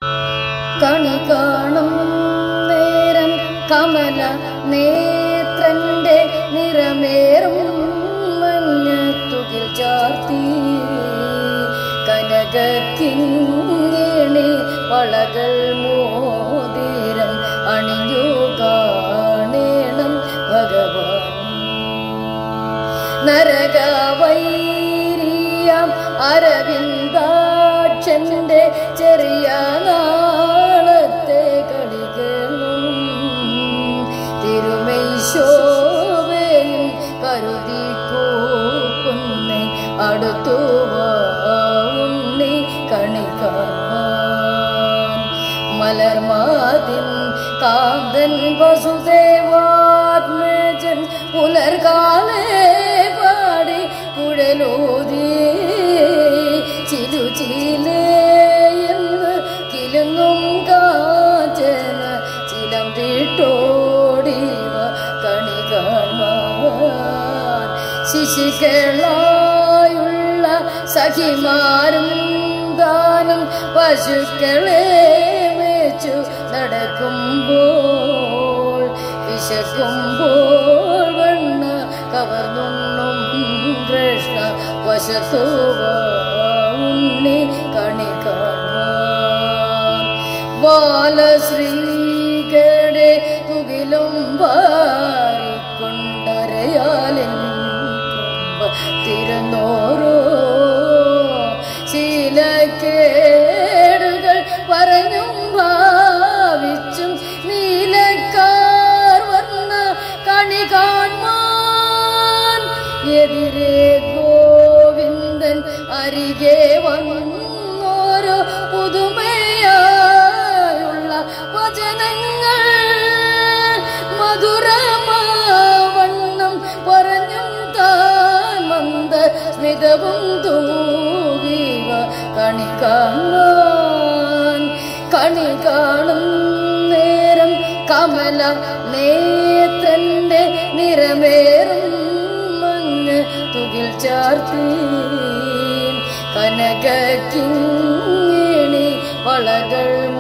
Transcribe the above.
കണി കാണും നേരം കമല നേത്രന്റെ നിറമേറും മഞ്ഞത്തുകിൽ ചാർത്തി കനകിങ്ങേണി വളകൾ മോതിരം അണിഞ്ഞു കാണേണം ഭഗവാൻ നരകവൈരിയാം അരവിന്ദാക്ഷന്റെ ചെറിയ നാളത്തെ കളികളും തിരുമൈശോവയും കരുതി കൂക്കുന്നേ അടുത്തു വാ ഉണ്ണി കണിക്കാൻ മലർമാതിൻ കാന്തൻ വസുദേവാത്മജൻ പുലർകാലേ പാടി കുഴലൂതി ചിലുചിലേ എന്ന് കിലുങ്ങും കാഞ്ചന ചിലം വിട്ടോടിവ കണി കാണാൻ ശിശുക്കളായുള്ള സഖിമാരും ദാനം പശുക്കളെ വെച്ചു നടക്കുമ്പോൾ വിശക്കുമ്പോൾ വണ്ണ കവർന്നുണ്ണും കൃഷ്ണ വശത്തുവ ഉണ്ണി കണി കാണാൻ ബാലശ്രീകടെ തുകിലും വാരിക്കൊണ്ടരയാലിൻ തിരുന്നോരോ ശീലക്കേടുകൾ പറഞ്ഞും ഭാവിച്ചും നീലക്കാർ വന്ന കണി കാണാൻ എതിരെ ഗോവിന്ദൻ അരികെ വന്നോരോ പുതുമയായുള്ള വചനങ്ങൾ മധുരമാവണ്ണം പറഞ്ഞും താൻ മന്ദ സ്മിതവും തൂവീവ കണി കാണാൻ കണി കാണും നേരം കമല നേത്രന്റെ നിറമേറും മങ്ങ് തുകിൽ ചാർത്തി കനകിങ്ങി വളകൾ